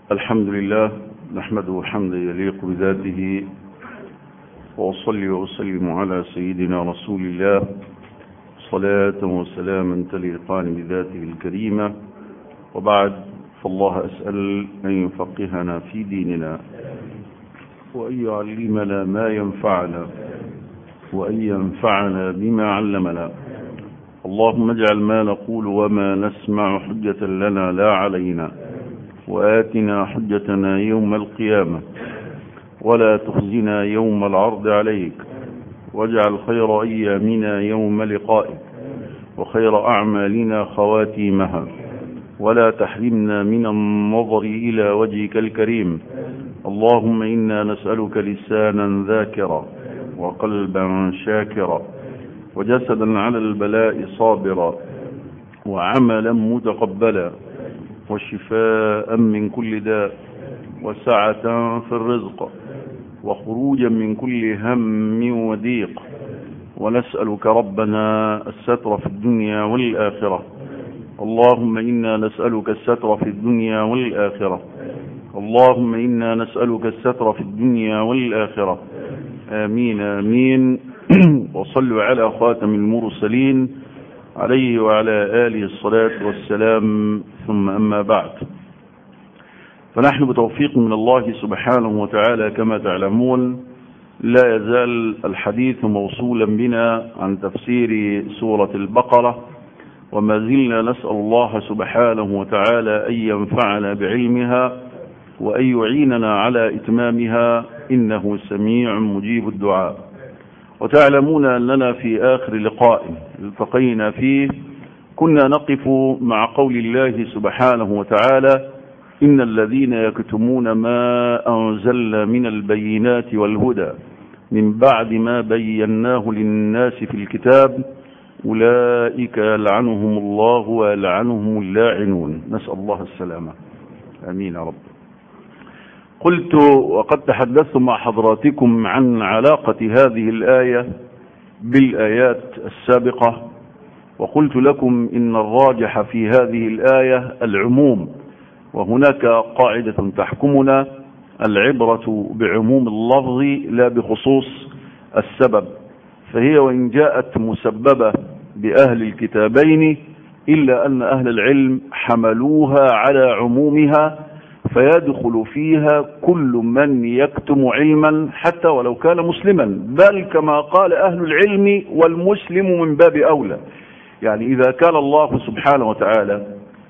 الحمد لله نحمده حمدا يليق بذاته وأصلي وأسلم على سيدنا رسول الله صلاة وسلاما تليقان بذاته الكريمة وبعد فالله أسأل أن يفقهنا في ديننا وأن يعلمنا ما ينفعنا وأن ينفعنا بما علمنا اللهم اجعل ما نقول وما نسمع حجة لنا لا علينا وآتنا حجتنا يوم القيامة ولا تخزنا يوم العرض عليك واجعل خير أيامنا يوم لقائك وخير أعمالنا خواتيمها ولا تحرمنا من النظر إلى وجهك الكريم اللهم إنا نسألك لسانا ذاكرا وقلبا شاكرا وجسدا على البلاء صابرا وعملا متقبلا وشفاء من كل داء وسعة في الرزق وخروجا من كل هم وضيق ونسألك ربنا الستر في الدنيا والآخرة اللهم إنا نسألك الستر في الدنيا والآخرة اللهم إنا نسألك الستر في الدنيا والآخرة آمين آمين وصلوا على خاتم المرسلين عليه وعلى آله الصلاة والسلام ثم أما بعد فنحن بتوفيق من الله سبحانه وتعالى كما تعلمون لا يزال الحديث موصولا بنا عن تفسير سورة البقرة وما زلنا نسأل الله سبحانه وتعالى أن ينفعنا بعلمها وأن يعيننا على إتمامها إنه سميع مجيب الدعاء وتعلمون أننا في آخر لقاء التقينا فيه كنا نقف مع قول الله سبحانه وتعالى إن الذين يكتمون ما أنزلنا من البينات والهدى من بعد ما بيناه للناس في الكتاب أولئك يلعنهم الله ويلعنهم اللاعنون نسأل الله السلامة آمين يا رب قلت وقد تحدثت مع حضراتكم عن علاقة هذه الآية بالآيات السابقة وقلت لكم إن الراجح في هذه الآية العموم وهناك قاعدة تحكمنا العبرة بعموم اللفظ لا بخصوص السبب فهي وإن جاءت مسببة بأهل الكتابين إلا أن أهل العلم حملوها على عمومها فيدخل فيها كل من يكتم علما حتى ولو كان مسلما بل كما قال أهل العلم والمسلم من باب أولى يعني إذا كان الله سبحانه وتعالى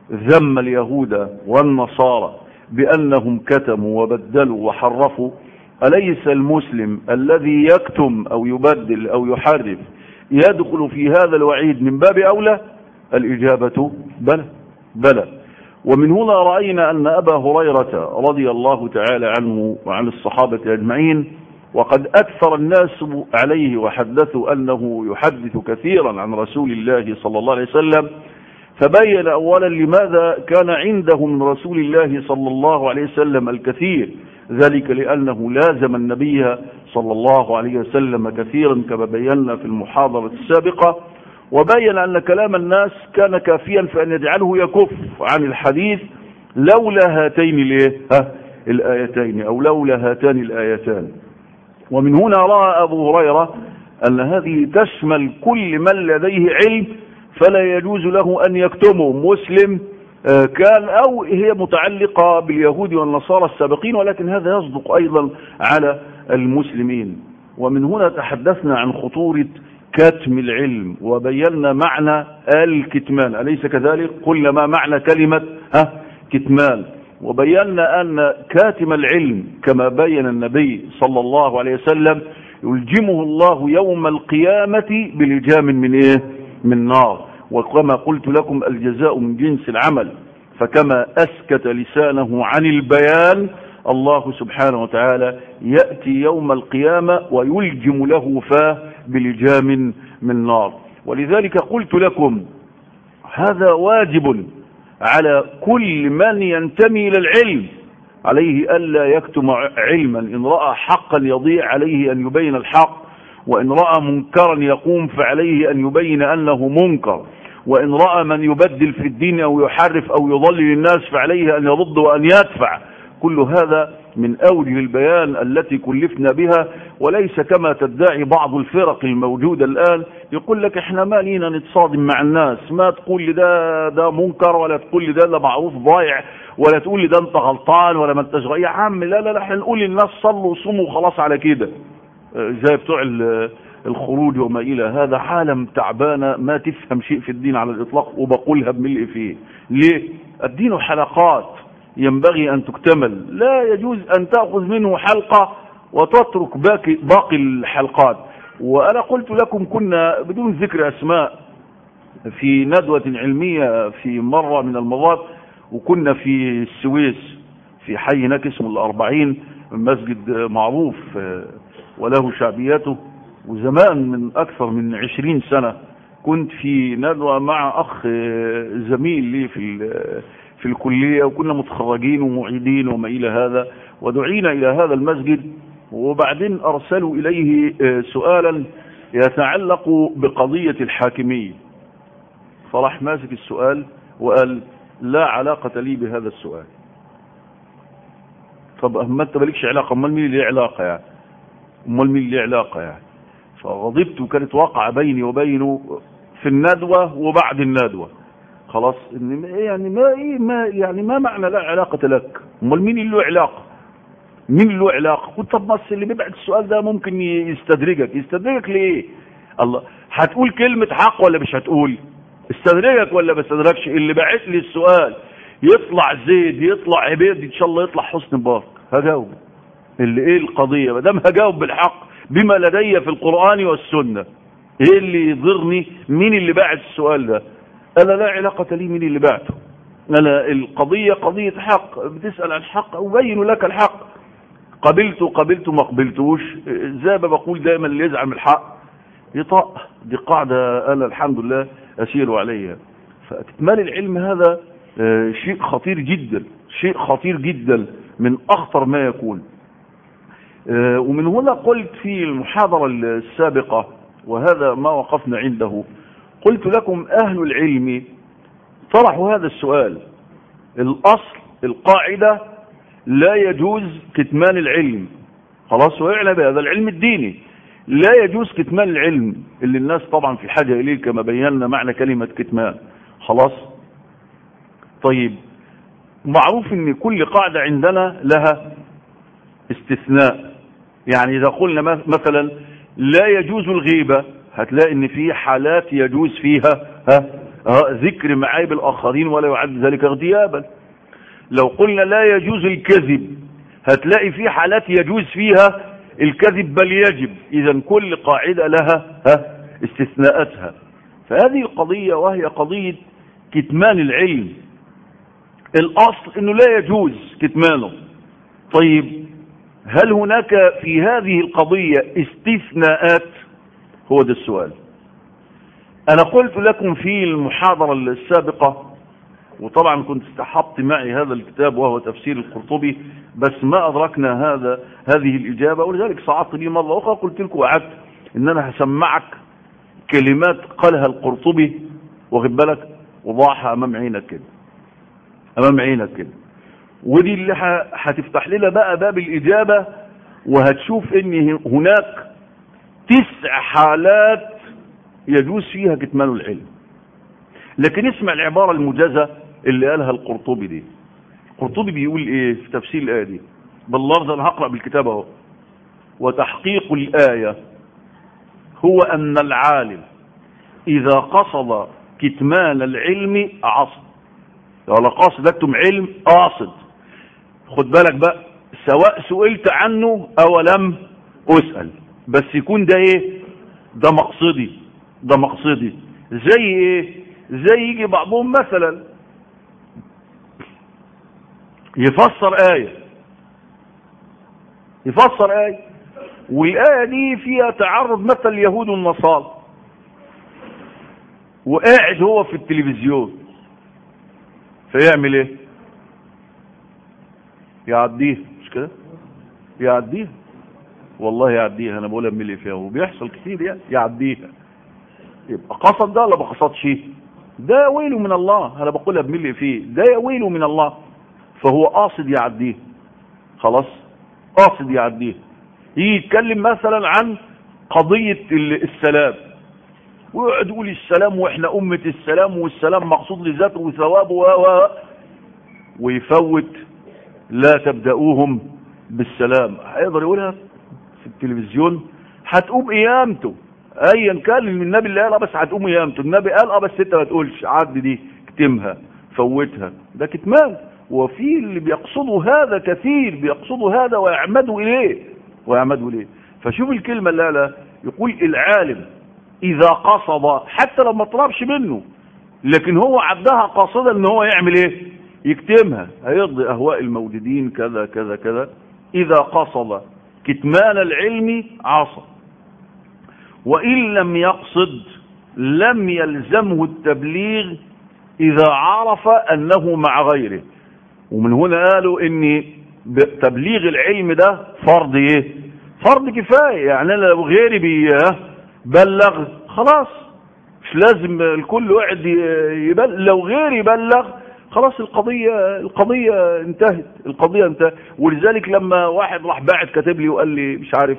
ذم اليهود والنصارى بأنهم كتموا وبدلوا وحرفوا أليس المسلم الذي يكتم أو يبدل أو يحرف يدخل في هذا الوعيد من باب أولى الإجابة بلى بلى ومن هنا رأينا أن أبا هريرة رضي الله تعالى عنه وعن الصحابة أجمعين وقد أكثر الناس عليه وحدثوا أنه يحدث كثيرا عن رسول الله صلى الله عليه وسلم فبين أولا لماذا كان عنده من رسول الله صلى الله عليه وسلم الكثير ذلك لأنه لازم النبي صلى الله عليه وسلم كثيرا كما بينا في المحاضرة السابقة وبين أن كلام الناس كان كافيا فأن يجعله يكف عن الحديث لولا هاتين الايه ها الآيتين أو لولا هاتان الآيتان ومن هنا رأى أبو هريرة أن هذه تشمل كل من لديه علم فلا يجوز له أن يكتمه مسلم كان أو هي متعلقة باليهود والنصارى السابقين ولكن هذا يصدق أيضا على المسلمين ومن هنا تحدثنا عن خطورة كتم العلم وبينا معنى الكتمان أليس كذلك قلنا ما معنى كلمة ها كتمان وبينا أن كاتم العلم كما بين النبي صلى الله عليه وسلم يلجمه الله يوم القيامة بلجام من إيه من نار وكما قلت لكم الجزاء من جنس العمل فكما أسكت لسانه عن البيان الله سبحانه وتعالى يأتي يوم القيامة ويلجم له فاه بلجام من نار ولذلك قلت لكم هذا واجب على كل من ينتمي إلى العلم عليه ألا يكتم علما إن رأى حقا يضيع عليه أن يبين الحق وإن رأى منكرا يقوم فعليه أن يبين أنه منكر وإن رأى من يبدل في الدين أو يحرف أو يضلل الناس فعليه أن يرد وأن يدفع كل هذا من أوجه البيان التي كلفنا بها وليس كما تدعي بعض الفرق الموجودة الآن يقول لك احنا ما لينا نتصادم مع الناس ما تقول لي ده ده منكر ولا تقول لي ده ده معروف ضايع ولا تقول لي ده انت غلطان ولا ما انتش غ- يا عم لا لا لا احنا نقول للناس صلوا وصوموا وخلاص على كده آه، زي بتوع ال- الخروج وما إلى هذا عالم تعبانة ما تفهم شيء في الدين على الإطلاق وبقولها بملء فيه ليه؟ الدين حلقات ينبغي أن تكتمل لا يجوز أن تأخذ منه حلقة وتترك باقي, باقي الحلقات وأنا قلت لكم كنا بدون ذكر أسماء في ندوة علمية في مرة من المرات وكنا في السويس في حي هناك اسمه الأربعين مسجد معروف آه، وله شعبيته وزمان من أكثر من عشرين سنة كنت في ندوة مع أخ آه، زميل لي في ال- في الكلية وكنا متخرجين ومعيدين وما إلى هذا ودعينا إلى هذا المسجد وبعدين أرسلوا إليه آه، سؤالا يتعلق بقضية الحاكمية فراح ماسك السؤال وقال لا علاقة لي بهذا السؤال طب أما أنت مالكش علاقة أمال مين اللي له علاقة يعني أمال مين اللي له علاقة يعني فغضبت وكانت واقعة بيني وبينه في الندوة وبعد الندوة خلاص إن ما- يعني ما إيه ما يعني ما معنى لا علاقة لك أمال مين اللي له علاقة مين اللي له علاقة قلت طب بس اللي بيبعت السؤال ده ممكن ي- يستدرجك يستدرجك ليه الله هتقول كلمة حق ولا مش هتقول استدرجك ولا ما استدرجش اللي باعت لي السؤال يطلع زيد يطلع عبيد ان شاء الله يطلع حسن مبارك هجاوب اللي ايه القضية ما دام هجاوب بالحق بما لدي في القرآن والسنة ايه اللي يضرني مين اللي باعت السؤال ده انا لا علاقة لي مين اللي بعته انا القضية قضية حق بتسأل عن الحق ابين لك الحق قبلته قبلته ما قبلتوش زي ما بقول دايما اللي يزعل من الحق يطاق دي قاعدة أنا الحمد لله أسير عليها فإكمال العلم هذا آه، شيء خطير جدا شيء خطير جدا من أخطر ما يكون آه، ومن هنا قلت في المحاضرة السابقة وهذا ما وقفنا عنده قلت لكم أهل العلم طرحوا هذا السؤال الأصل القاعدة لا يجوز كتمان العلم خلاص ويعلم بهذا العلم الديني لا يجوز كتمان العلم اللي الناس طبعا في حاجة إليه كما بينا معنى كلمة كتمان خلاص طيب معروف ان كل قاعدة عندنا لها استثناء يعني اذا قلنا مث- مثلا لا يجوز الغيبة هتلاقي ان في حالات يجوز فيها ها ها ذكر معايب الاخرين ولا يعد ذلك اغتيابا لو قلنا لا يجوز الكذب هتلاقي في حالات يجوز فيها الكذب بل يجب اذا كل قاعدة لها ها استثناءاتها فهذه القضية وهي قضية كتمان العلم الاصل انه لا يجوز كتمانه طيب هل هناك في هذه القضية استثناءات هو ده السؤال انا قلت لكم في المحاضرة السابقة وطبعا كنت استحبت معي هذا الكتاب وهو تفسير القرطبي بس ما أدركنا هذا هذه الإجابة ولذلك صعدت لي مرة أخرى قلت لكم وعدت إن أنا هسمعك كلمات قالها القرطبي واخد بالك وضعها أمام عينك كده أمام عينك كده ودي اللي ح- هتفتح لنا بقى باب الإجابة وهتشوف إن هناك تسع حالات يجوز فيها كتمان العلم لكن اسمع العبارة المجازة اللي قالها القرطبي دي القرطبي بيقول ايه في تفسير الآية دي باللفظ انا هقرأ بالكتاب اهو وتحقيق الآية هو أن العالم إذا قصد كتمان العلم عصد ولا قاصد اكتم علم قاصد خد بالك بقى سواء سئلت عنه أو لم أسأل بس يكون ده ايه ده مقصدي ده مقصدي زي ايه زي يجي بعضهم مثلا يفسر آية يفسر آية والآية دي فيها تعرض مثل اليهود والنصارى وقاعد هو في التلفزيون فيعمل ايه يعديها مش كده يعديها والله يعديها انا بقولها من فيها وبيحصل كتير يعني يعديها يبقى قصد ده ولا ما قصدش ده ويله من الله انا بقولها بملء فيه ده ويله من الله فهو قاصد يعديه خلاص قاصد يعديها يجي يتكلم مثلا عن قضية السلام ويقعد يقول السلام واحنا أمة السلام والسلام مقصود لذاته وثوابه و ويفوت لا تبدأوهم بالسلام هيقدر يقولها في التلفزيون هتقوم قيامته ايا كان النبي اللي قال بس هتقوم قيامته النبي قال اه بس انت ما تقولش عد دي اكتمها فوتها ده كتمان وفي اللي بيقصدوا هذا كثير بيقصدوا هذا ويعمدوا اليه ويعمدوا اليه فشوف الكلمه اللي قالها يقول العالم اذا قصد حتى لو ما طلبش منه لكن هو عدها قاصدا ان هو يعمل ايه يكتمها هيرضي اهواء الموجودين كذا كذا كذا اذا قصد كتمان العلم عصى وان لم يقصد لم يلزمه التبليغ اذا عرف انه مع غيره ومن هنا قالوا ان تبليغ العلم ده فرض ايه فرض كفايه يعني انا لو غيري بيبلغ خلاص مش لازم الكل قاعد يبلغ لو غيري يبلغ خلاص القضية القضية انتهت القضية انتهت ولذلك لما واحد راح باعت كاتب لي وقال لي مش عارف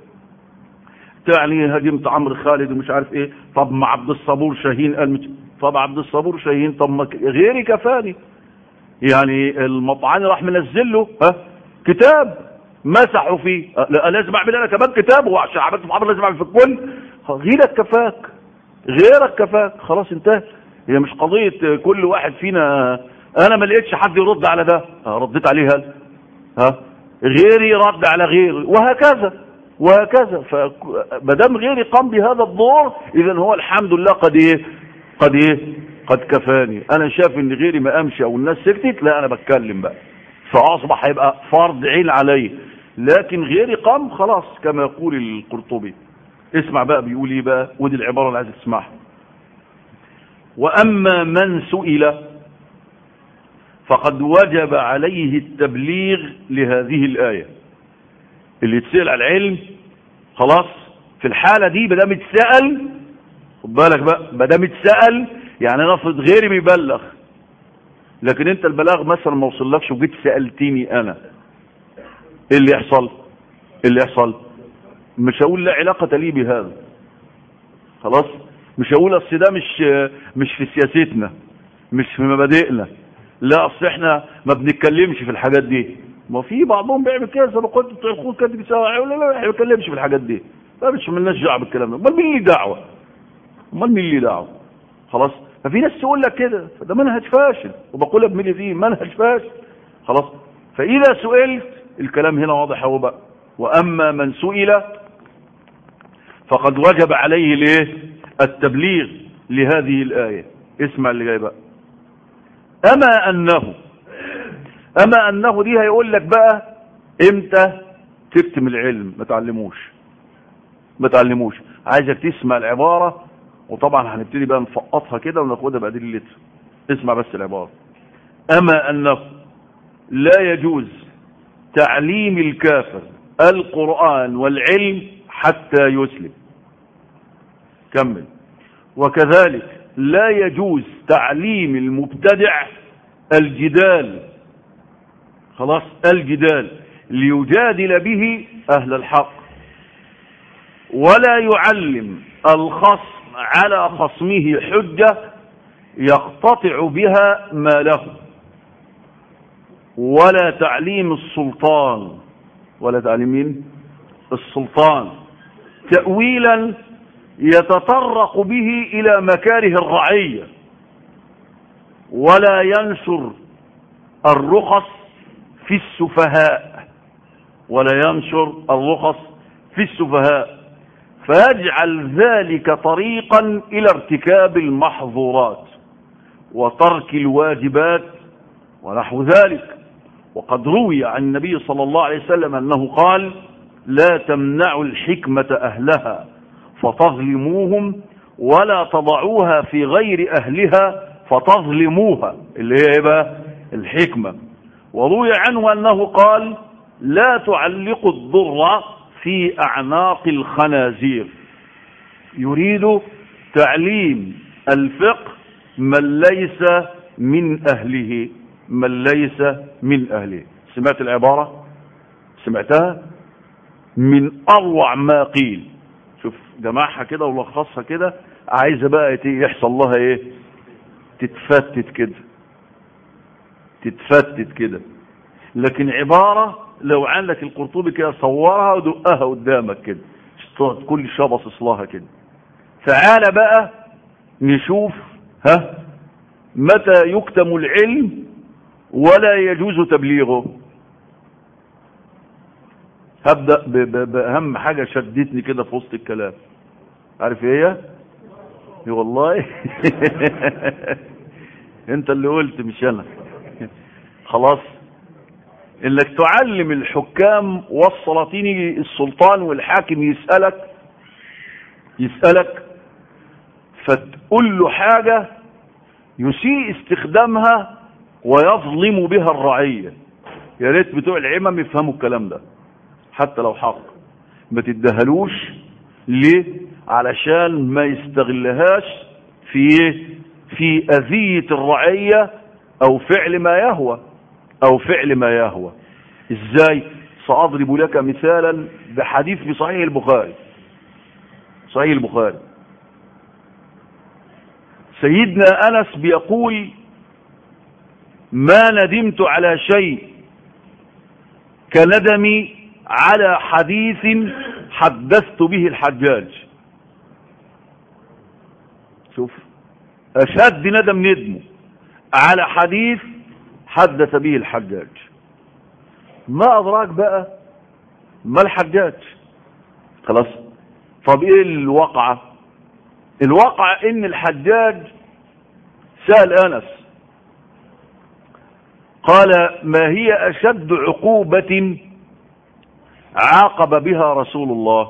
تعني هاجمت عمرو خالد ومش عارف ايه طب ما عبد الصبور شاهين قال مش طب عبد الصبور شاهين طب ما غيري كفاني يعني المطعن راح منزل له ها كتاب مسحوا فيه لا لازم اعمل انا كمان كتاب وعشان عملت محاضره لازم اعمل في الكل غيرك كفاك غيرك كفاك خلاص انتهت هي مش قضيه كل واحد فينا انا ما لقيتش حد يرد على ده رديت عليه هل ها غيري رد على غيري وهكذا وهكذا فما دام غيري قام بهذا الدور اذا هو الحمد لله قد ايه قد ايه قد كفاني انا شايف ان غيري ما امشي او الناس سكتت لا انا بتكلم بقى فاصبح هيبقى فرض عين علي لكن غيري قام خلاص كما يقول القرطبي اسمع بقى بيقول ايه بقى ودي العباره اللي عايز تسمعها واما من سئل فقد وجب عليه التبليغ لهذه الايه اللي يتسال على العلم خلاص في الحاله دي ما دام اتسال خد بالك بقى ما دام اتسال يعني نفرض غيري بيبلغ لكن انت البلاغ مثلا ما وصلكش وجيت سالتني انا ايه اللي يحصل ايه اللي يحصل مش هقول لا علاقه لي بهذا خلاص مش هقول اصل ده مش مش في سياستنا مش في مبادئنا لا اصل احنا ما بنتكلمش في الحاجات دي ما في بعضهم بيعمل كده زي ما كنت بتوع الخوض كانت بيساوي لا لا ما بيتكلمش في الحاجات دي ما مش مالناش دعوه بالكلام ده امال مين ليه دعوه امال مين ليه دعوه خلاص ففي ناس تقول لك كده فده منهج فاشل وبقولها بملي دي منهج فاشل خلاص فاذا سئلت الكلام هنا واضح اهو بقى واما من سئل فقد وجب عليه الايه التبليغ لهذه الايه اسمع اللي جاي بقى اما انه اما انه دي هيقول لك بقى امتى تكتم العلم ما تعلموش ما تعلموش عايزك تسمع العباره وطبعا هنبتدي بقى نفقطها كده وناخدها بأدلتها اسمع بس العبارة أما أنه لا يجوز تعليم الكافر القرآن والعلم حتى يسلم كمل وكذلك لا يجوز تعليم المبتدع الجدال خلاص الجدال ليجادل به أهل الحق ولا يعلم الخصم على خصمه حجة يقتطع بها ما له ولا تعليم السلطان ولا تعليم مين السلطان تأويلا يتطرق به إلى مكاره الرعية ولا ينشر الرخص في السفهاء ولا ينشر الرخص في السفهاء فيجعل ذلك طريقا الى ارتكاب المحظورات وترك الواجبات ونحو ذلك وقد روي عن النبي صلى الله عليه وسلم انه قال لا تمنعوا الحكمة اهلها فتظلموهم ولا تضعوها في غير اهلها فتظلموها اللي هي بقى الحكمة وروي عنه انه قال لا تعلقوا الضر في أعناق الخنازير يريد تعليم الفقه من ليس من أهله من ليس من أهله سمعت العبارة سمعتها من اروع ما قيل شوف جمعها كده ولخصها كده عايزه بقى يحصل لها ايه تتفتت كده تتفتت كده لكن عبارة لو عندك القرطبي كده صورها ودقها قدامك كده تقعد كل شويه باصص لها كده تعالى بقى نشوف ها متى يكتم العلم ولا يجوز تبليغه هبدأ بأهم حاجة شدتني كده في وسط الكلام عارف ايه هي والله انت اللي قلت مش انا خلاص انك تعلم الحكام والسلاطين السلطان والحاكم يسألك يسألك فتقول له حاجة يسيء استخدامها ويظلم بها الرعية يا ريت بتوع العمم يفهموا الكلام ده حتى لو حق ما تدهلوش ليه علشان ما يستغلهاش في في أذية الرعية أو فعل ما يهوى أو فعل ما يهوى إزاي سأضرب لك مثالا بحديث في صحيح البخاري صحيح البخاري سيدنا أنس بيقول ما ندمت على شيء كندمي على حديث حدثت به الحجاج شوف أشد ندم ندمه على حديث حدث به الحجاج ما أدراك بقى ما الحجاج خلاص طب ايه الواقعة الواقع ان الحجاج سأل انس قال ما هي اشد عقوبة عاقب بها رسول الله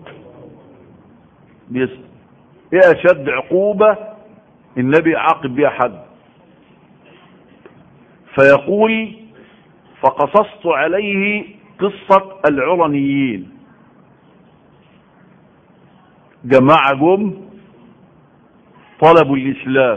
بيسأل ايه اشد عقوبة النبي عاقب بها حد فيقول فقصصت عليه قصة العرنيين جماعة جم طلبوا الإسلام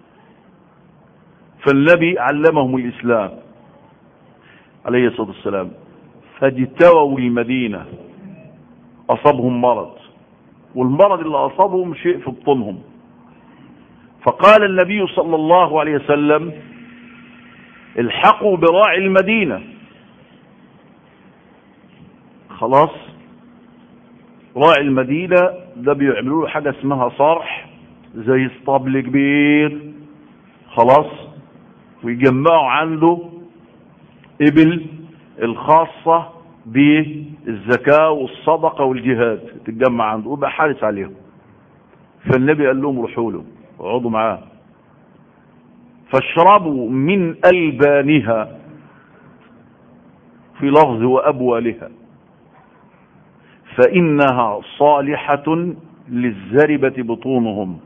فالنبي علمهم الإسلام عليه الصلاة والسلام فاجتووا المدينة أصابهم مرض والمرض اللي أصابهم شيء في بطنهم فقال النبي صلى الله عليه وسلم الحقوا براعي المدينة خلاص راعي المدينة ده بيعملوا له حاجة اسمها صرح زي اسطبل كبير خلاص ويجمعوا عنده ابل الخاصة بالزكاة والصدقة والجهاد تتجمع عنده ويبقى حارس عليهم فالنبي قال لهم روحوا له اقعدوا معاه فاشربوا من ألبانها في لفظ وأبوالها فإنها صالحة للزربة بطونهم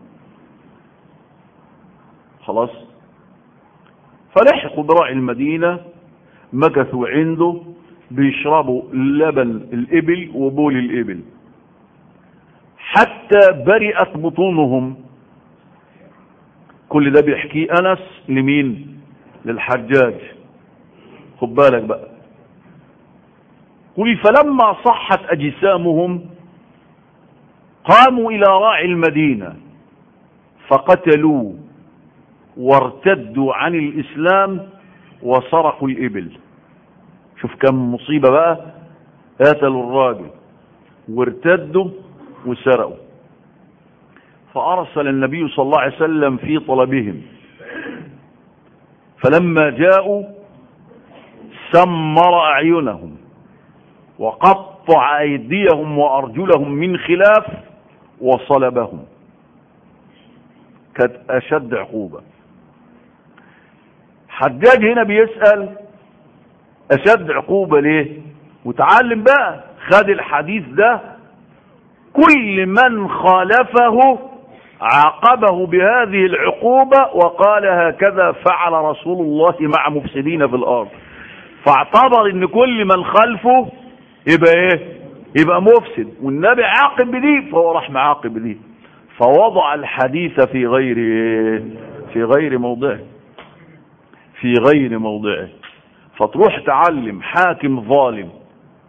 خلاص فلحقوا براعي المدينة مكثوا عنده بيشربوا لبن الإبل وبول الإبل حتى برئت بطونهم كل ده بيحكيه أنس لمين للحجاج خد بالك بقى قل فلما صحت أجسامهم قاموا إلى راعي المدينة فقتلوا وارتدوا عن الإسلام وسرقوا الإبل شوف كم مصيبة بقى قتلوا الراجل وارتدوا وسرقوا فأرسل النبي صلى الله عليه وسلم في طلبهم فلما جاءوا سمر أعينهم وقطع أيديهم وأرجلهم من خلاف وصلبهم كانت أشد عقوبة حجاج هنا بيسأل أشد عقوبة ليه وتعلم بقى خد الحديث ده كل من خالفه عاقبه بهذه العقوبة وقال هكذا فعل رسول الله مع مفسدين في الأرض فاعتبر ان كل من خلفه يبقى ايه يبقى مفسد والنبي عاقب بدي فهو راح معاقب بدي فوضع الحديث في غير ايه في غير موضعه في غير موضعه فتروح تعلم حاكم ظالم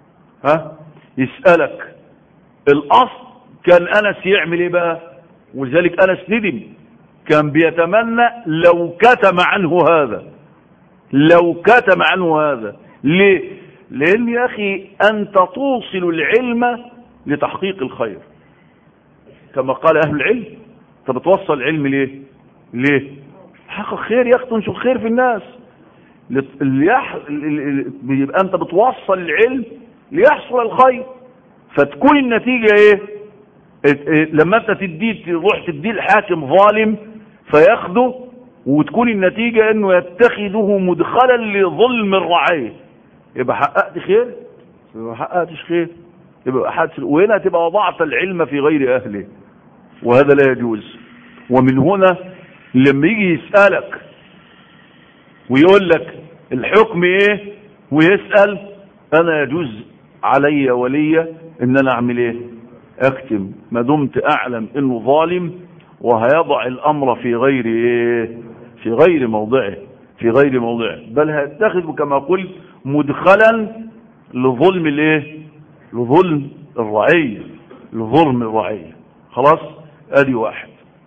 ها يسألك الأصل كان أنس يعمل إيه بقى ولذلك أنس ندم كان بيتمنى لو كتم عنه هذا لو كتم عنه هذا ليه لأن يا أخي أنت توصل العلم لتحقيق الخير كما قال أهل العلم أنت بتوصل العلم ليه ليه حقق خير يا أخي تنشر خير في الناس ليح... يبقى أنت بتوصل العلم ليحصل الخير فتكون النتيجة ايه لما انت تديه تروح تديه الحاكم ظالم فياخده وتكون النتيجة انه يتخذه مدخلا لظلم الرعية يبقى حققت خير يبقى ما حققتش خير يبقى حدث وهنا تبقى وضعت العلم في غير اهله وهذا لا يجوز ومن هنا لما يجي يسألك ويقول لك الحكم ايه ويسأل انا يجوز علي ولي ان انا اعمل ايه اكتم ما دمت اعلم انه ظالم وهيضع الامر في غير ايه في غير موضعه في غير موضعه بل هيتخذ كما قلت مدخلا لظلم الايه لظلم الرعية لظلم الرعية خلاص ادي واحد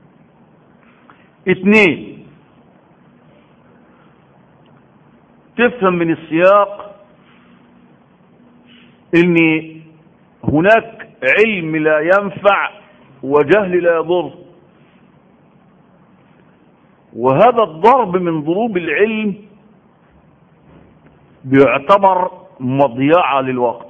اثنين تفهم من السياق ان هناك علم لا ينفع وجهل لا يضر وهذا الضرب من ضروب العلم بيعتبر مضيعة للوقت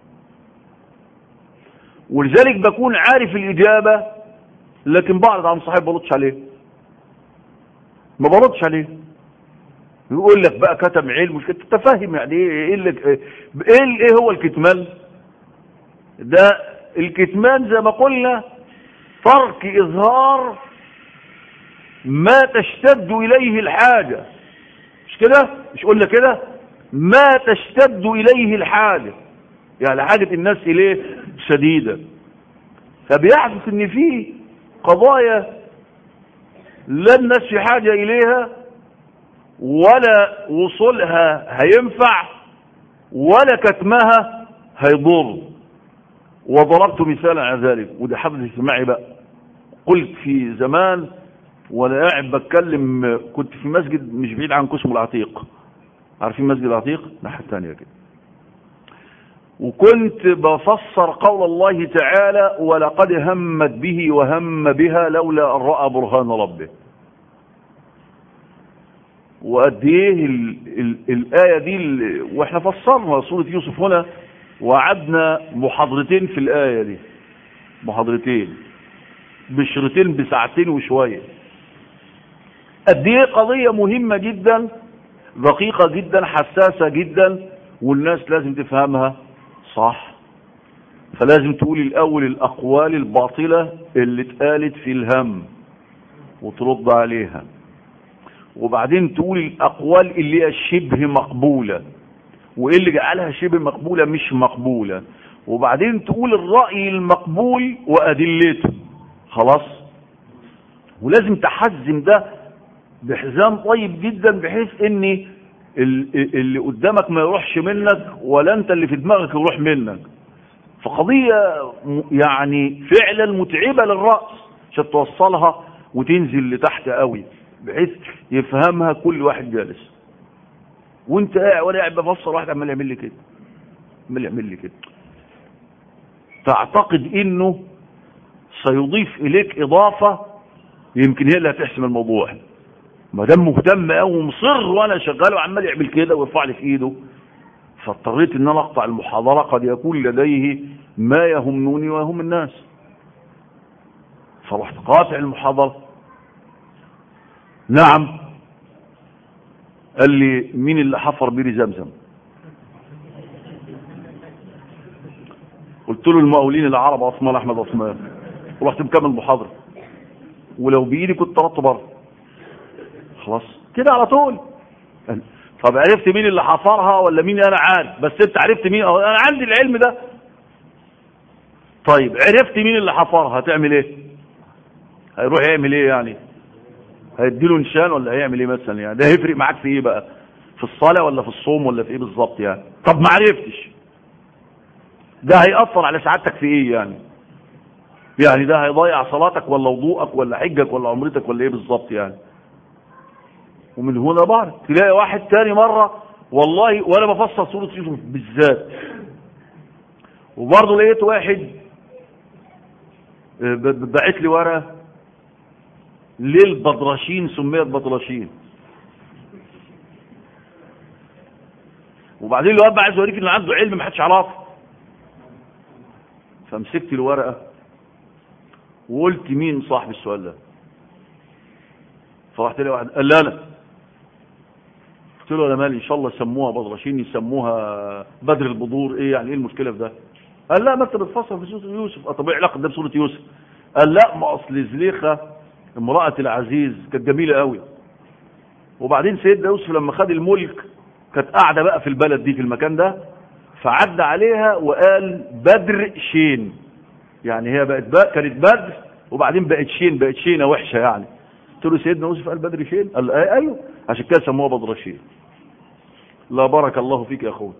ولذلك بكون عارف الإجابة لكن بعرض عن صاحب بلطش عليه ما بلطش عليه يقول لك بقى كتم علم مش انت فاهم يعني ايه ايه اللي ايه, ايه هو الكتمان ده الكتمان زي ما قلنا ترك اظهار ما تشتد اليه الحاجة مش كده مش قلنا كده ما تشتد اليه الحاجة يعني حاجة الناس اليه شديدة فبيحدث ان في قضايا لا الناس في حاجة اليها ولا وصولها هينفع ولا كتمها هيضر وضربت مثالا على ذلك وده حدث معي بقى قلت في زمان وانا قاعد بتكلم كنت في مسجد مش بعيد عن قسم العتيق عارفين مسجد العتيق الناحيه الثانيه كده وكنت بفسر قول الله تعالى ولقد همت به وهم بها لولا ان راى برهان ربه وقد ايه ال ال الايه دي ال واحنا فسرنا سوره يوسف هنا وقعدنا محاضرتين في الايه دي محاضرتين بشرتين بساعتين وشويه قد ايه قضيه مهمه جدا دقيقه جدا حساسه جدا والناس لازم تفهمها صح فلازم تقول الاول الاقوال الباطله اللي اتقالت في الهم وترد عليها وبعدين تقول الأقوال اللي هي شبه مقبولة وإيه اللي جعلها شبه مقبولة مش مقبولة وبعدين تقول الرأي المقبول وأدلته خلاص ولازم تحزم ده بحزام طيب جدا بحيث ان اللي قدامك ما يروحش منك ولا انت اللي في دماغك يروح منك فقضية يعني فعلا متعبة للرأس عشان توصلها وتنزل لتحت قوي بحيث يفهمها كل واحد جالس وانت قاعد وانا قاعد بفسر واحد عمال يعمل لي كده عمال يعمل لي كده تعتقد انه سيضيف اليك اضافه يمكن هي اللي هتحسم الموضوع ما دام مهتم قوي ومصر وانا شغال وعمال يعمل كده ويرفع لي في ايده فاضطريت ان انا اقطع المحاضره قد يكون لديه ما يهمني ويهم الناس فرحت قاطع المحاضره نعم قال لي مين اللي حفر بير زمزم قلت له المقاولين العرب عثمان احمد عثمان ورحت مكمل محاضره ولو بايدي كنت طردت بره خلاص كده على طول طب عرفت مين اللي حفرها ولا مين انا عارف بس انت عرفت مين انا عندي العلم ده طيب عرفت مين اللي حفرها هتعمل ايه هيروح يعمل ايه يعني هيديله نشان ولا هيعمل ايه مثلا يعني ده هيفرق معاك في ايه بقى في الصلاة ولا في الصوم ولا في ايه بالظبط يعني طب ما عرفتش ده هيأثر على سعادتك في ايه يعني يعني ده هيضيع صلاتك ولا وضوءك ولا حجك ولا عمرتك ولا ايه بالظبط يعني ومن هنا بعد تلاقي واحد تاني مرة والله وانا بفسر سورة يوسف بالذات وبرضه لقيت واحد بعت لي ورقة ليه البطرشين سميت بطرشين وبعدين الواد بقى عايز يوريك ان عنده علم ما حدش يعرفه فمسكت الورقه وقلت مين صاحب السؤال ده فرحت لي واحد قال لا لا قلت له انا مالي ان شاء الله يسموها بطرشين يسموها بدر البذور ايه يعني ايه المشكله في ده قال لا ما انت بتفسر في سوره يوسف طب ايه علاقه ده بسوره يوسف قال لا ما اصل زليخه امراه العزيز كانت جميله قوي وبعدين سيدنا يوسف لما خد الملك كانت قاعده بقى في البلد دي في المكان ده فعدى عليها وقال بدر شين يعني هي بقت بقى كانت بدر وبعدين بقت شين بقت شينه وحشه يعني قلت له سيدنا يوسف قال بدر شين قال آه ايوه عشان كده سموها بدر شين لا بارك الله فيك يا اخوي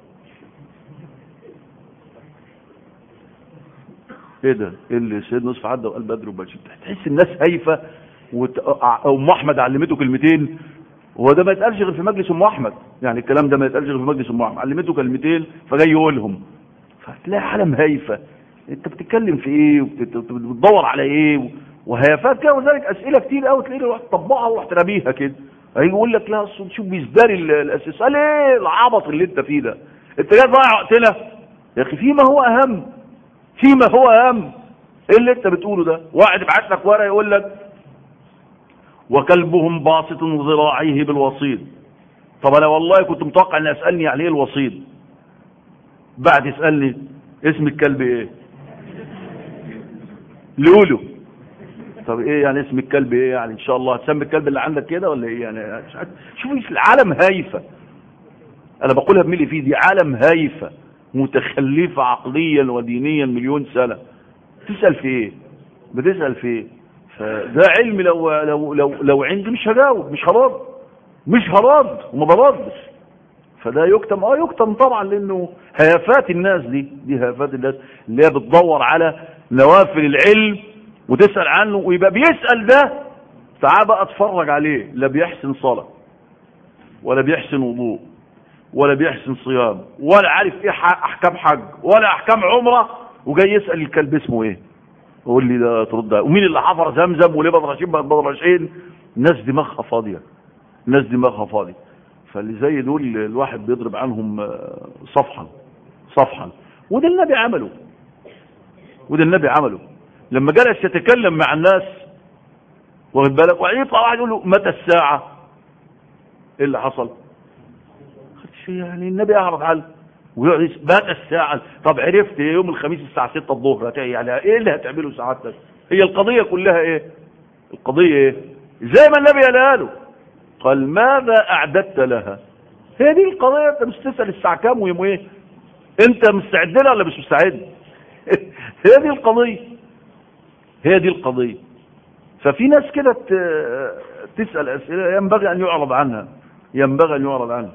ايه ده إيه اللي سيدنا يوسف عدى وقال بدر وبشر تحس الناس هايفه وت... ام احمد علمته كلمتين هو ده ما يتقالش غير في مجلس ام احمد يعني الكلام ده ما يتقالش غير في مجلس ام احمد علمته كلمتين فجاي يقولهم فتلاقي عالم هايفه انت بتتكلم في ايه وبتدور على ايه وهيافات كده وذلك اسئله كتير قوي تلاقيه رحت طبقها ورحت راميها كده هيجي يقول لك لا اصل شوف بيزدري الاساس قال ايه العبط اللي انت فيه ده انت جاي تضيع وقتنا يا اخي فيما هو اهم فيما هو اهم ايه اللي انت بتقوله ده واحد يبعت لك ورقه يقول لك وكلبهم باسط ذراعيه بالوصيد طب انا والله كنت متوقع ان اسالني يعني ايه الوصيد بعد يسالني اسم الكلب ايه لولو طب ايه يعني اسم الكلب ايه يعني ان شاء الله هتسمي الكلب اللي عندك كده ولا ايه يعني شوف العالم هايفه انا بقولها بملي فيه دي عالم هايفه متخلفه عقليا ودينيا مليون سنه تسال في ايه بتسال في ايه فده علم لو لو لو لو عندي مش هجاوب مش هرد مش هرد وما بردش فده يكتم اه يكتم طبعا لانه هيافات الناس دي دي هيافات الناس اللي هي بتدور على نوافل العلم وتسال عنه ويبقى بيسال ده تعال بقى اتفرج عليه لا بيحسن صلاه ولا بيحسن وضوء ولا بيحسن صيام ولا عارف ايه احكام حج ولا احكام عمره وجاي يسال الكلب اسمه ايه قول لي ده ترد ومين اللي حفر زمزم وليه بدرشين بقت بدرشين ناس دماغها فاضيه ناس دماغها فاضيه فاللي زي دول الواحد بيضرب عنهم صفحا صفحا وده النبي عمله وده النبي عمله لما جلس يتكلم مع الناس واخد بالك ويطلع واحد يقول له متى الساعه ايه اللي حصل يعني النبي اعرض عنه ويقعد متى الساعة طب عرفت يوم الخميس الساعة 6 الظهر يعني ايه اللي هتعمله ساعتك هي القضية كلها ايه القضية ايه زي ما النبي قالها له قال ماذا اعددت لها هي دي القضية انت مش تسأل الساعة كام ويوم ايه انت مستعد لها ولا مش مستعد هي دي القضية هي دي القضية ففي ناس كده تسأل اسئلة ينبغي ان يعرض عنها ينبغي ان يعرض عنها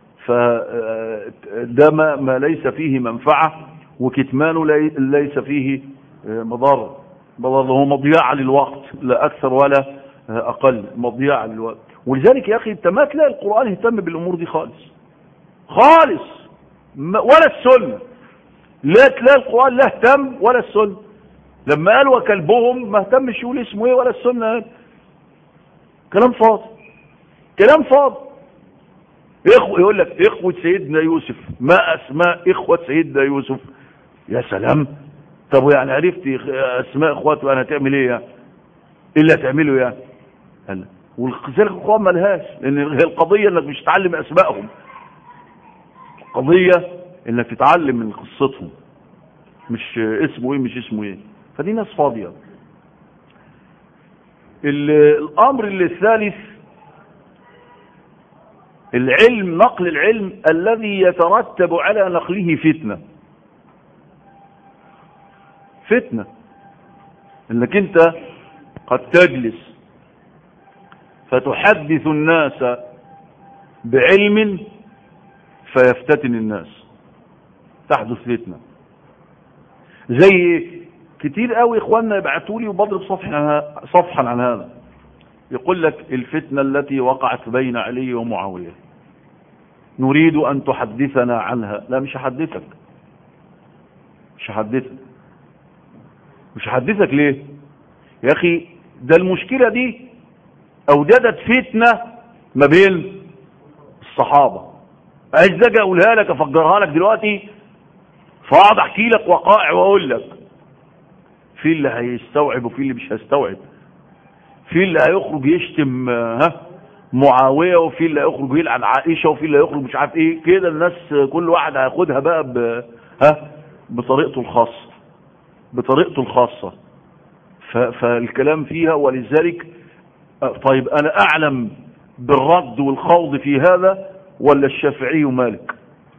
فده ما, ما ليس فيه منفعة وكتمانه ليس فيه مضار مضار هو مضيعة للوقت لا أكثر ولا أقل مضيعة للوقت ولذلك يا أخي أنت ما تلاقي القرآن يهتم بالأمور دي خالص خالص ولا السنة لا تلاقي القرآن لا اهتم ولا السنة لما قال وكلبهم ما اهتمش يقول اسمه ايه ولا السنة كلام فاضي كلام فاضي إخوة يقول لك إخوة سيدنا يوسف ما أسماء إخوة سيدنا يوسف يا سلام طب يعني عرفتي أسماء إخواته أنا هتعمل إيه يعني إيه اللي هتعمله يعني قال ولذلك القرآن ملهاش لأن هي القضية إنك مش تتعلم أسمائهم القضية إنك تتعلم من قصتهم مش اسمه إيه مش اسمه إيه فدي ناس فاضية الأمر الثالث العلم نقل العلم الذي يترتب على نقله فتنة فتنة انك انت قد تجلس فتحدث الناس بعلم فيفتتن الناس تحدث فتنة زي كتير قوي اخواننا يبعتوا لي وبضرب صفحا صفحا عن هذا يقول لك الفتنة التي وقعت بين علي ومعاوية نريد أن تحدثنا عنها لا مش هحدثك مش هحدثك مش هحدثك ليه يا أخي ده المشكلة دي أوجدت فتنة ما بين الصحابة عايز اجي اقولها لك افجرها لك دلوقتي فاقعد احكي لك وقائع واقول لك في اللي هيستوعب وفي اللي مش هيستوعب في اللي هيخرج يشتم ها معاويه وفي اللي هيخرج يلعن عائشه وفي اللي هيخرج مش عارف ايه كده الناس كل واحد هياخدها بقى ب ها بطريقته الخاصه بطريقته الخاصه فالكلام فيها ولذلك طيب انا اعلم بالرد والخوض في هذا ولا الشافعي ومالك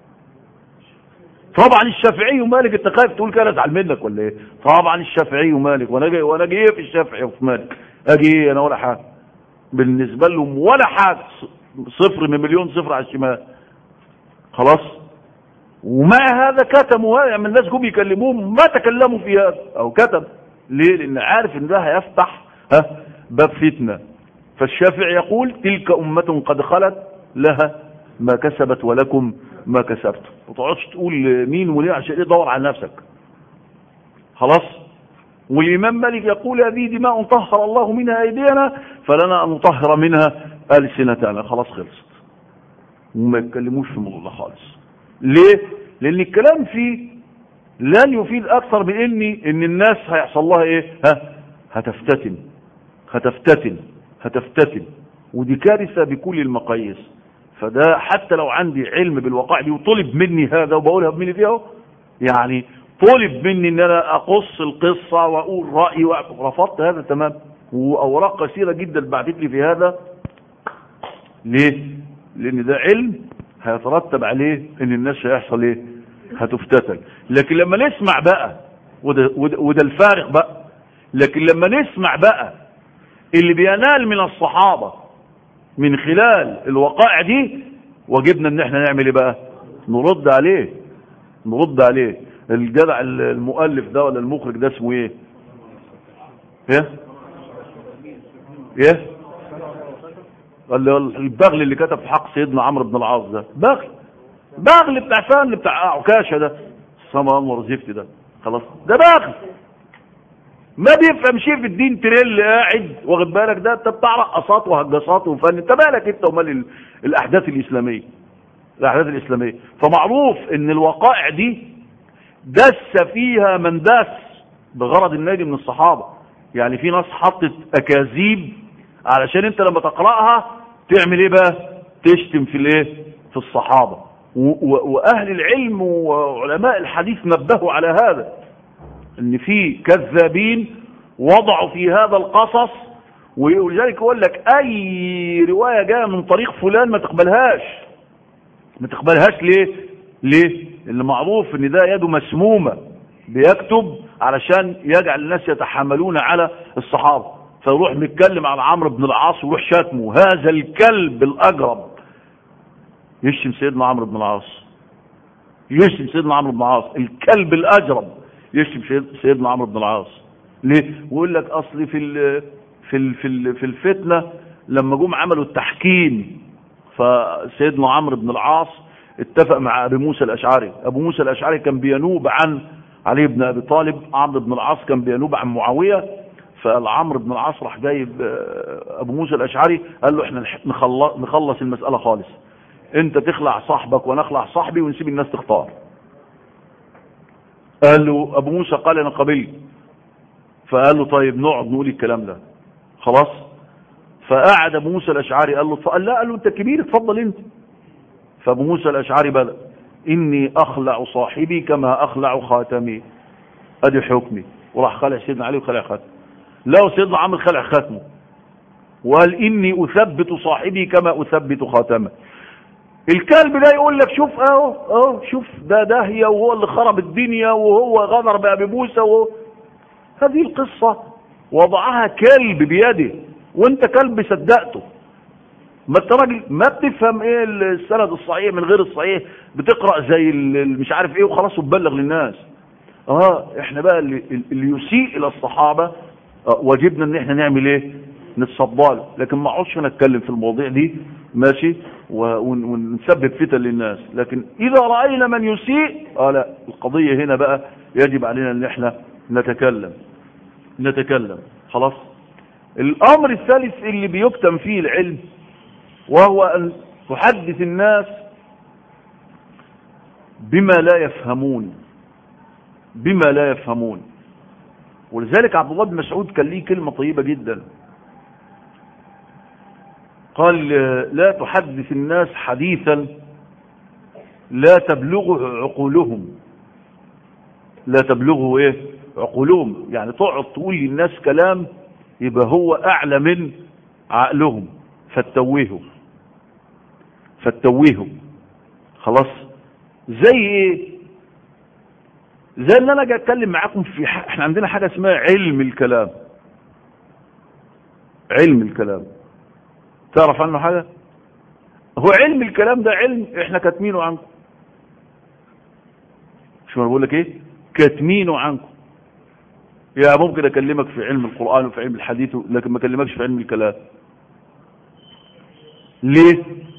طبعا الشافعي ومالك انت خايف تقول كده ازعل منك ولا ايه طبعا الشافعي ومالك وانا جاي وانا جاي في الشافعي وفي مالك اجي ايه انا ولا حاجه بالنسبه لهم ولا حاجه صفر من مليون صفر على الشمال خلاص ومع هذا كتموا يعني من الناس جم يكلموهم ما تكلموا في هذا او كتب ليه لان عارف ان ده هيفتح ها باب فتنه فالشافعي يقول تلك امه قد خلت لها ما كسبت ولكم ما كسبتم ما تقعدش تقول مين وليه عشان ايه دور على نفسك خلاص والامام مالك يقول هذه دماء طهر الله منها ايدينا فلنا ان نطهر منها السنتنا خلاص خلصت وما يتكلموش في الموضوع ده خالص ليه لان الكلام فيه لن يفيد اكثر من اني ان الناس هيحصل لها ايه ها هتفتتن هتفتتن هتفتتن ودي كارثه بكل المقاييس فده حتى لو عندي علم بالوقائع دي وطلب مني هذا وبقولها بمني فيها يعني طلب مني ان انا اقص القصة واقول رأيي ورفضت هذا تمام واوراق كثيرة جدا بعتت لي في هذا ليه لان ده علم هيترتب عليه ان الناس هيحصل ايه هتفتتن لكن لما نسمع بقى وده, وده, وده الفارق بقى لكن لما نسمع بقى اللي بينال من الصحابة من خلال الوقائع دي واجبنا ان احنا نعمل ايه بقى نرد عليه نرد عليه الجدع المؤلف ده ولا المخرج ده اسمه ايه ايه ايه البغل اللي كتب في حق سيدنا عمرو بن العاص ده بغل بغل بتاع فن بتاع عكاشه ده سما انور زفت ده خلاص ده بغل ما بيفهم شيء في الدين تريل قاعد واخد بالك ده انت بتاع رقصات وهجصات وفن انت مالك انت ومال الاحداث الاسلاميه الاحداث الاسلاميه فمعروف ان الوقائع دي دس فيها من دس بغرض النادي من الصحابه يعني في ناس حطت اكاذيب علشان انت لما تقراها تعمل ايه بقى تشتم في الايه في الصحابه واهل العلم وعلماء الحديث نبهوا على هذا ان في كذابين وضعوا في هذا القصص ولذلك يقول لك اي روايه جايه من طريق فلان ما تقبلهاش ما تقبلهاش ليه ليه لان معروف ان ده يده مسمومه بيكتب علشان يجعل الناس يتحملون على الصحابه فيروح متكلم على عمرو بن العاص ويروح شاتمه هذا الكلب الاجرب يشتم سيدنا عمرو بن العاص يشتم سيدنا عمرو بن العاص الكلب الاجرب يشتم سيدنا عمرو بن العاص ليه ويقول لك اصل في ال في ال في ال في الفتنه لما جم عملوا التحكيم فسيدنا عمرو بن العاص اتفق مع ابي موسى الاشعري ابو موسى الاشعري كان بينوب عن علي بن ابي طالب عمرو بن العاص كان بينوب عن معاويه فالعمرو بن العاص راح جايب ابو موسى الاشعري قال له احنا نخلص المساله خالص انت تخلع صاحبك وانا اخلع صاحبي ونسيب الناس تختار قال له ابو موسى قال انا قبلت فقال له طيب نقعد نقول الكلام ده خلاص فقعد ابو موسى الاشعري قال له فقال لا قال له انت كبير اتفضل انت فابو موسى الاشعري بلى اني اخلع صاحبي كما اخلع خاتمي ادي حكمي وراح خلع سيدنا علي وخلع خاتمه لا سيدنا عمرو خلع خاتمه وقال اني اثبت صاحبي كما اثبت خاتمه الكلب ده يقول لك شوف اهو اهو شوف ده داهية وهو اللي خرب الدنيا وهو غدر بأبي موسى وهو هذه القصة وضعها كلب بيده وانت كلب صدقته ما انت راجل ما بتفهم ايه السند الصحيح من غير الصحيح بتقرا زي مش عارف ايه وخلاص وتبلغ للناس اه احنا بقى اللي, اللي يسيء الى الصحابة آه واجبنا ان احنا نعمل ايه نتصدى لكن ما اقعدش نتكلم في المواضيع دي ماشي ونسبب فتن للناس لكن اذا رأينا من يسيء اه لا القضية هنا بقى يجب علينا ان احنا نتكلم نتكلم خلاص الامر الثالث اللي بيكتم فيه العلم وهو ان تحدث الناس بما لا يفهمون بما لا يفهمون ولذلك عبد الله بن مسعود كان ليه كلمة طيبة جدا قال لا تحدث الناس حديثا لا تبلغه عقولهم لا تبلغه ايه عقولهم يعني تقعد تقول للناس كلام يبقى هو اعلى من عقلهم فتوههم فتوههم خلاص زي ايه زي ان انا اجي اتكلم معاكم في ح... احنا عندنا حاجه اسمها علم الكلام علم الكلام تعرف عنه حاجه هو علم الكلام ده علم احنا كاتمينه عنكم شو انا بقول لك ايه كاتمينه عنكم يا ممكن اكلمك في علم القران وفي علم الحديث لكن ما اكلمكش في علم الكلام ليه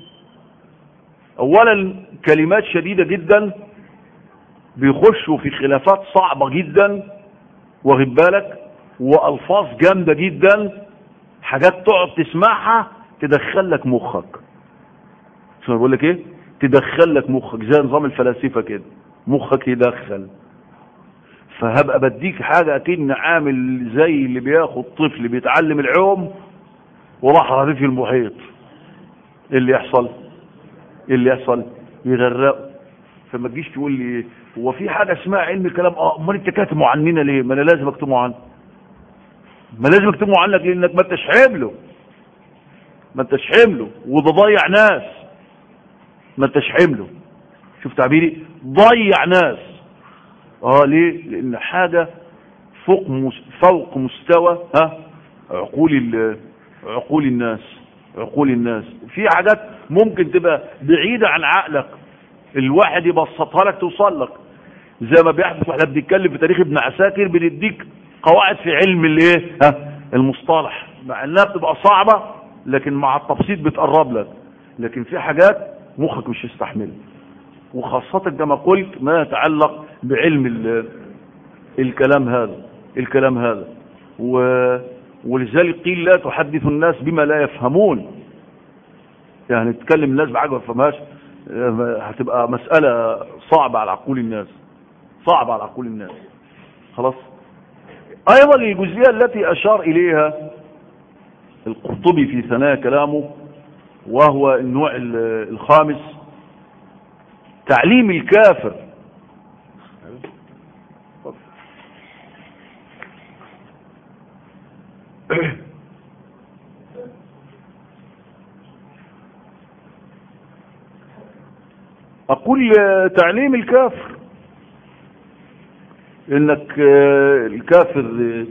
اولا كلمات شديده جدا بيخشوا في خلافات صعبة جدا واخد بالك والفاظ جامدة جدا حاجات تقعد تسمعها تدخل لك مخك شو بقول لك ايه تدخل لك مخك زي نظام الفلاسفة كده مخك يدخل فهبقى بديك حاجة اكن عامل زي اللي بياخد طفل بيتعلم العوم وراح رميه في المحيط ايه اللي يحصل ايه اللي يحصل يغرقه فما تجيش تقول لي هو في حاجه اسمها علم الكلام اه امال انت كاتمه عننا ليه ما انا لازم اكتمه عنك ما لازم اكتمه عنك لانك ما انتش حامله ما انتش حامله وده ضيع ناس ما انتش حامله شوف تعبيري ضيع ناس اه ليه لان حاجه فوق مس... فوق مستوى ها عقول عقول الناس عقول الناس في حاجات ممكن تبقى بعيدة عن عقلك الواحد يبسطها لك توصل لك زي ما بيحدث واحنا بنتكلم في تاريخ ابن عساكر بنديك قواعد في علم الايه ها المصطلح مع انها بتبقى صعبة لكن مع التبسيط بتقرب لك لكن في حاجات مخك مش يستحملها وخاصة كما قلت ما يتعلق بعلم الكلام هذا الكلام هذا و ولذلك قيل لا تحدث الناس بما لا يفهمون يعني تكلم الناس بحاجة ما يفهمهاش هتبقى مسألة صعبة على عقول الناس صعبة على عقول الناس خلاص ايضا الجزئية التي اشار اليها القرطبي في ثنايا كلامه وهو النوع الخامس تعليم الكافر اقول تعليم الكافر انك الكافر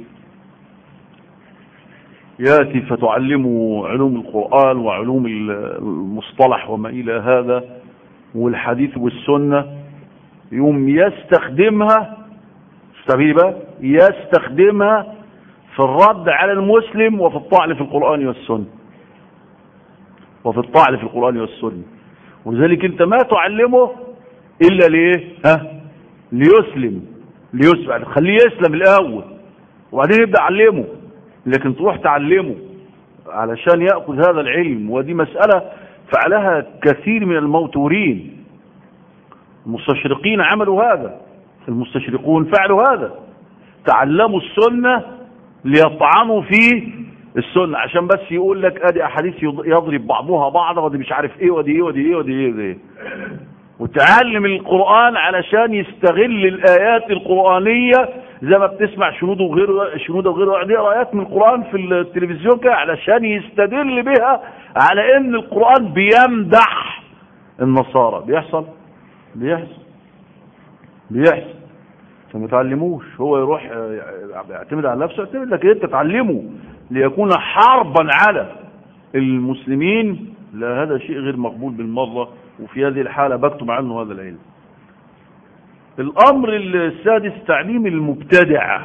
ياتي فتعلمه علوم القرآن وعلوم المصطلح وما الى هذا والحديث والسنة يوم يستخدمها استبيلي بقى يستخدمها في الرد على المسلم وفي الطعن في القرآن والسنة وفي الطعن في القرآن والسنة ولذلك انت ما تعلمه الا ليه ها ليسلم ليسلم يعني خليه يسلم الاول وبعدين يبدا علمه لكن تروح تعلمه علشان ياخذ هذا العلم ودي مساله فعلها كثير من الموتورين المستشرقين عملوا هذا المستشرقون فعلوا هذا تعلموا السنه ليطعنوا في السنة عشان بس يقول لك ادي احاديث يضرب بعضها بعضا ودي مش عارف ايه ودي ايه ودي ايه ودي ايه ودي ايه وتعلم القرآن علشان يستغل الايات القرآنية زي ما بتسمع شنود وغير شنود وغير دي ايات من القرآن في التلفزيون كده علشان يستدل بها على ان القرآن بيمدح النصارى بيحصل بيحصل بيحصل فما تعلموش هو يروح يعتمد على نفسه يعتمد لك انت تعلمه ليكون حربا على المسلمين لا هذا شيء غير مقبول بالمرة وفي هذه الحالة بكتب عنه هذا العلم الامر السادس تعليم المبتدع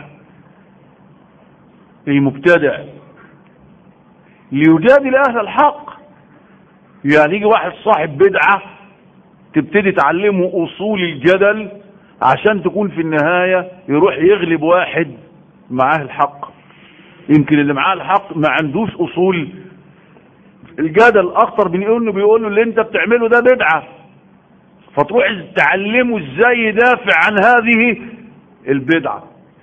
المبتدع ليجادل اهل الحق يعني يجي واحد صاحب بدعة تبتدي تعلمه اصول الجدل عشان تكون في النهاية يروح يغلب واحد معاه الحق يمكن اللي معاه الحق ما عندوش اصول الجدل اكتر من انه بيقول له اللي انت بتعمله ده بدعة فتروح تعلمه ازاي يدافع عن هذه البدعة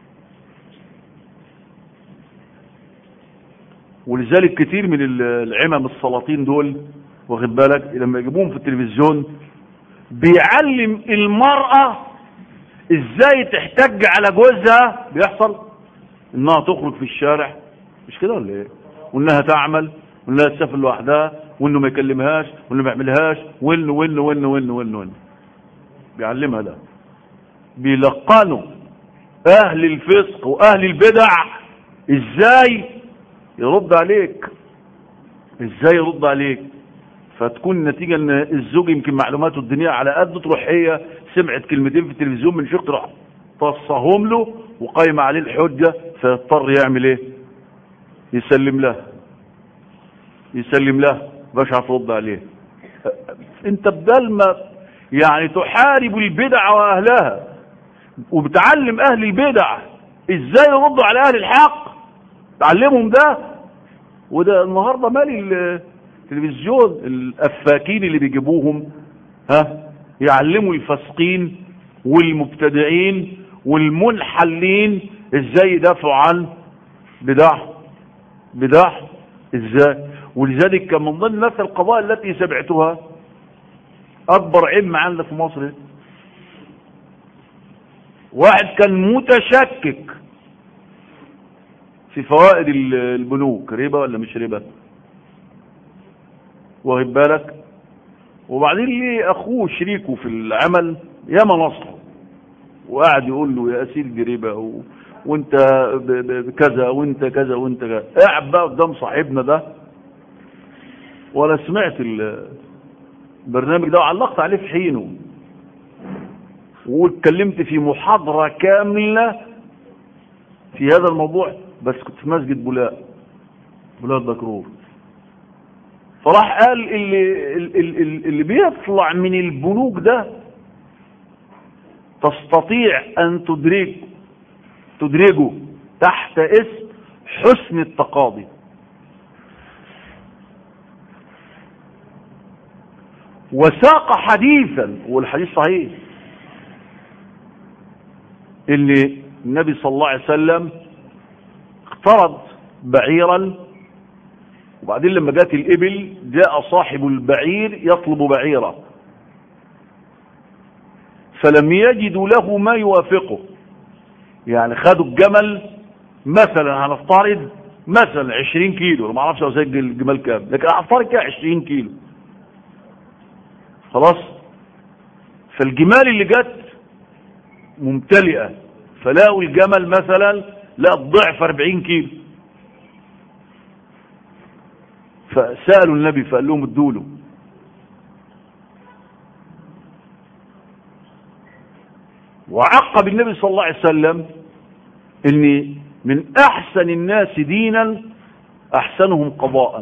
ولذلك كتير من العمم السلاطين دول واخد بالك لما يجيبوهم في التلفزيون بيعلم المرأة ازاي تحتج على جوزها بيحصل انها تخرج في الشارع مش كده ولا ايه وانها تعمل وانها تسافر لوحدها وانه ما يكلمهاش وانه ما يعملهاش وانه وانه وانه وانه وانه وانه بيعلمها ده بيلقنوا اهل الفسق واهل البدع ازاي يرد عليك ازاي يرد عليك فتكون النتيجة ان الزوج يمكن معلوماته الدنيا على قد تروح هي سمعت كلمتين في التلفزيون من شيخ تروح تصهم له وقايمة عليه الحجة فيضطر يعمل ايه يسلم له يسلم له باش هترد عليه انت بدل ما يعني تحارب البدع واهلها وبتعلم اهل البدع ازاي يردوا على اهل الحق تعلمهم ده وده النهارده مالي التلفزيون الافاكين اللي بيجيبوهم ها يعلموا الفاسقين والمبتدعين والمنحلين ازاي يدافعوا عن بدع بدع ازاي ولذلك كان من ضمن نفس القضايا التي سمعتها اكبر علم عندنا في مصر واحد كان متشكك في فوائد البنوك ربا ولا مش ربا واخد بالك وبعدين ليه اخوه شريكه في العمل ياما نصره وقاعد يقول له يا اسير دي ربا و... وانت بكذا وانت كذا وانت كذا قاعد بقى قدام صاحبنا ده ولا سمعت البرنامج ده وعلقت عليه في حينه واتكلمت في محاضرة كاملة في هذا الموضوع بس كنت في مسجد بولاق بولاق بكرور فراح قال اللي, اللي, اللي بيطلع من البنوك ده تستطيع ان تدرك تدرجه تحت اسم حسن التقاضي وساق حديثا والحديث صحيح اللي النبي صلى الله عليه وسلم اقترض بعيرا وبعدين لما جات الإبل جاء صاحب البعير يطلب بعيره فلم يجدوا له ما يوافقه يعني خدوا الجمل مثلا هنفترض مثلا 20 كيلو ما اعرفش اسجل الجمال كام لكن هنفترض كده 20 كيلو خلاص فالجمال اللي جت ممتلئه فلاقوا الجمل مثلا لا ضعف 40 كيلو فسالوا النبي فقال لهم ادوا له وعقب النبي صلى الله عليه وسلم ان من احسن الناس دينا احسنهم قضاء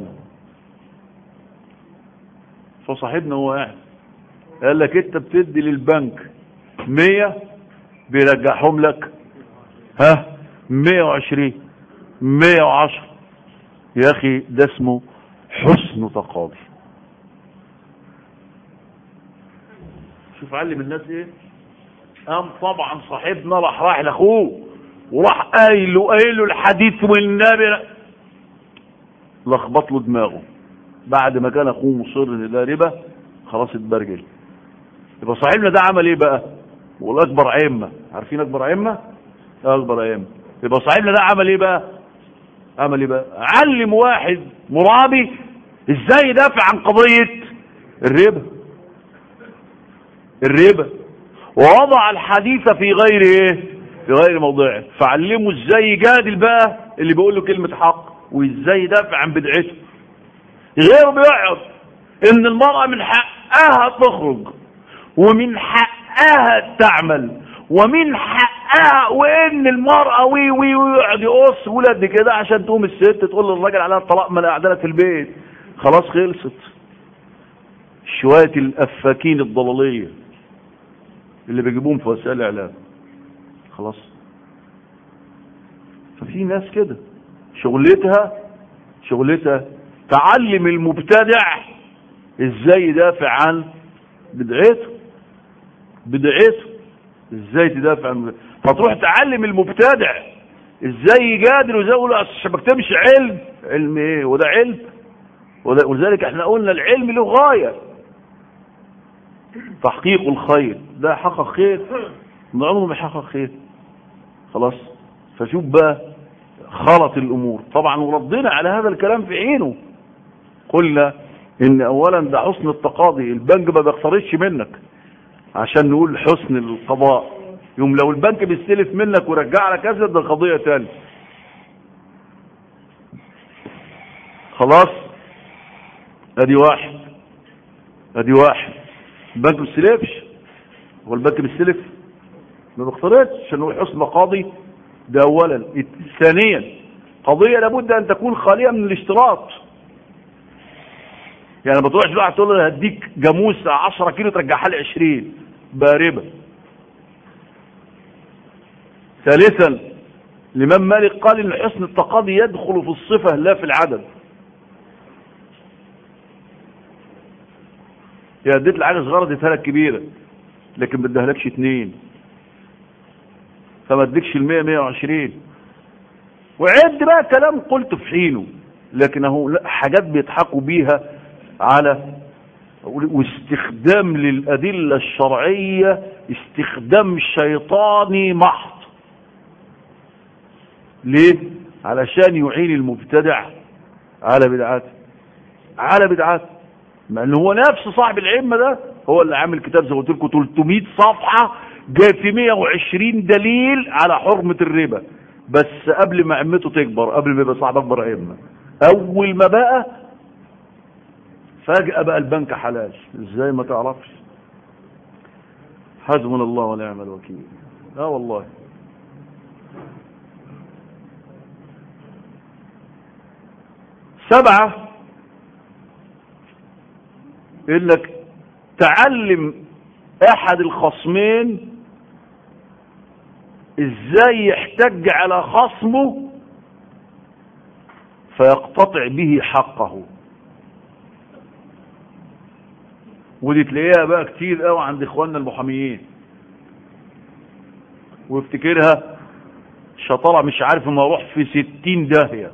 فصاحبنا هو قاعد قال لك انت بتدي للبنك مية بيرجعهم لك ها مية وعشرين مية وعشر يا اخي ده اسمه حسن تقاضي شوف علم الناس ايه قام طبعا صاحبنا راح راح لاخوه وراح قايل له قايل له الحديث والنبي لخبط له دماغه بعد ما كان اخوه مصر ان ده ربا خلاص اتبرجل يبقى صاحبنا ده عمل ايه بقى والاكبر ائمه عارفين اكبر ائمه اكبر ائمه يبقى صاحبنا ده عمل ايه بقى عمل ايه بقى علم واحد مرابي ازاي يدافع عن قضيه الربا الربا ووضع الحديث في غير ايه في غير موضعه فعلمه ازاي يجادل بقى اللي بيقول له كلمة حق وازاي يدافع عن بدعته غيره بيقعد ان المرأة من حقها تخرج ومن حقها تعمل ومن حقها وان المرأة وي وي ويقعد يقص ولد كده عشان تقوم الست تقول للراجل عليها الطلاق ما انا قاعده في البيت خلاص خلصت شوية الافاكين الضلالية اللي بيجيبوهم في وسائل الاعلام خلاص ففي ناس كده شغلتها شغلتها تعلم المبتدع ازاي يدافع عن بدعته بدعته ازاي تدافع عن فتروح تعلم المبتدع ازاي يجادل وازاي يقول اصل ما بكتبش علم علم ايه وده علم وده ولذلك احنا قلنا العلم له غايه تحقيق الخير ده حقق خير من عمره ما حقق خير خلاص فشوف بقى خلط الامور طبعا وردنا على هذا الكلام في عينه قلنا ان اولا ده حسن التقاضي البنك ما بيقترضش منك عشان نقول حسن القضاء يوم لو البنك بيستلف منك ورجع لك كذا ده قضيه تانية خلاص ادي واحد ادي واحد البنك ما بيستلفش هو البنك بيستلف ما بيقترضش عشان نقول حسن قاضي ده اولا ثانيا قضيه لابد ان تكون خاليه من الاشتراط يعني ما تروحش بقى تقول له هديك جاموسه 10 كيلو ترجعها لي 20 باربه ثالثا الامام مالك قال ان حسن التقاضي يدخل في الصفه لا في العدد يا اديت لي حاجه صغيره اديتها لك كبيره لكن ما اديهالكش اتنين فما اديكش ال 100 120 وعد بقى كلام قلت في حينه لكن اهو حاجات بيضحكوا بيها على واستخدام للأدلة الشرعية استخدام شيطاني محض ليه؟ علشان يعين المبتدع على بدعاته على بدعاته مع ان هو نفس صاحب العلم ده هو اللي عامل كتاب زي ما قلت لكم 300 صفحه جاي في 120 دليل على حرمه الربا بس قبل ما عمته تكبر قبل ما يبقى صاحب اكبر ائمه اول ما بقى فجأة بقى البنك حلال ازاي ما تعرفش حسبنا الله ونعم الوكيل لا والله سبعة انك تعلم احد الخصمين ازاي يحتج على خصمه فيقتطع به حقه ودي تلاقيها بقى كتير قوي عند اخواننا المحاميين وافتكرها شطارة مش عارف انه اروح في ستين داهية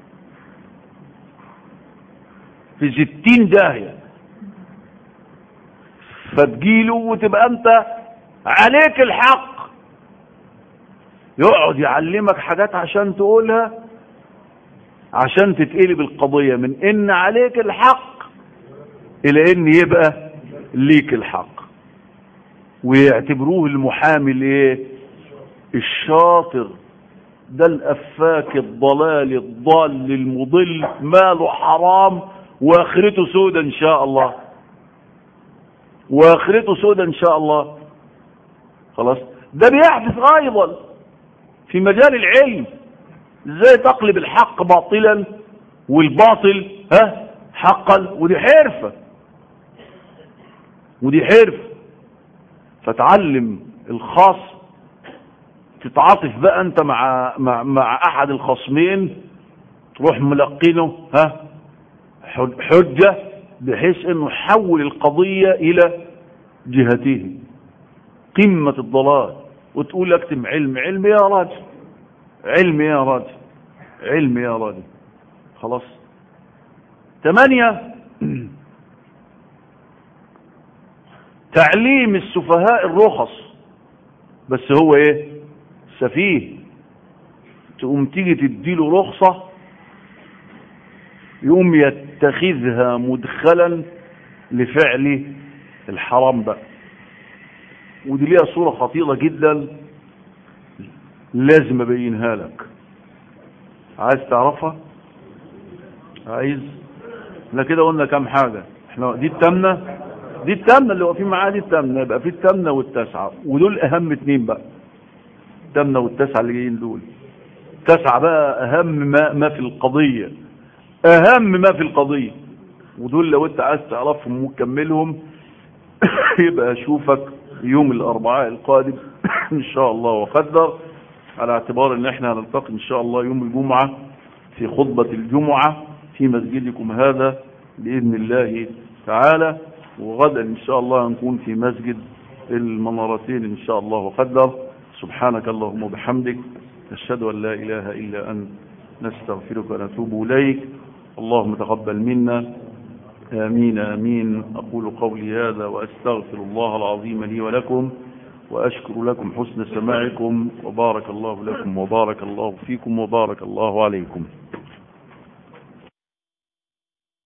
في ستين داهية فتجيله وتبقى انت عليك الحق يقعد يعلمك حاجات عشان تقولها عشان تتقلب القضية من ان عليك الحق الى ان يبقى ليك الحق ويعتبروه المحامي الايه الشاطر ده الافاك الضلال الضال المضل ماله حرام واخرته سودة ان شاء الله واخرته سودة ان شاء الله خلاص ده بيحدث ايضا في مجال العلم ازاي تقلب الحق باطلا والباطل ها حقا ودي حرفه ودي حرف فتعلم الخاص تتعاطف بقى انت مع مع, مع احد الخصمين تروح ملقينه ها حجة بحيث انه يحول القضية الى جهته قمة الضلال وتقول اكتم علم علم يا راجل علم يا راجل علم يا راجل خلاص ثمانية تعليم السفهاء الرخص بس هو ايه سفيه تقوم تيجي تديله رخصة يقوم يتخذها مدخلا لفعل الحرام بقى ودي ليها صورة خطيرة جدا لازم ابينها لك عايز تعرفها عايز احنا كده قلنا كام حاجة احنا دي التامنة دي التامنة اللي واقفين معاها دي التامنة يبقى في التامنة والتاسعة ودول أهم اتنين بقى التامنة والتاسعة اللي جايين دول تسعة بقى أهم ما, ما في القضية أهم ما في القضية ودول لو أنت عايز تعرفهم وتكملهم يبقى أشوفك يوم الأربعاء القادم إن شاء الله وقدر على اعتبار إن إحنا هنلتقي إن شاء الله يوم الجمعة في خطبة الجمعة في مسجدكم هذا بإذن الله تعالى وغدا إن شاء الله نكون في مسجد المنارتين إن شاء الله وقدر سبحانك اللهم وبحمدك نشهد أن لا إله إلا أنت نستغفرك ونتوب إليك اللهم تقبل منا آمين آمين أقول قولي هذا وأستغفر الله العظيم لي ولكم وأشكر لكم حسن سماعكم وبارك الله لكم وبارك الله فيكم وبارك الله عليكم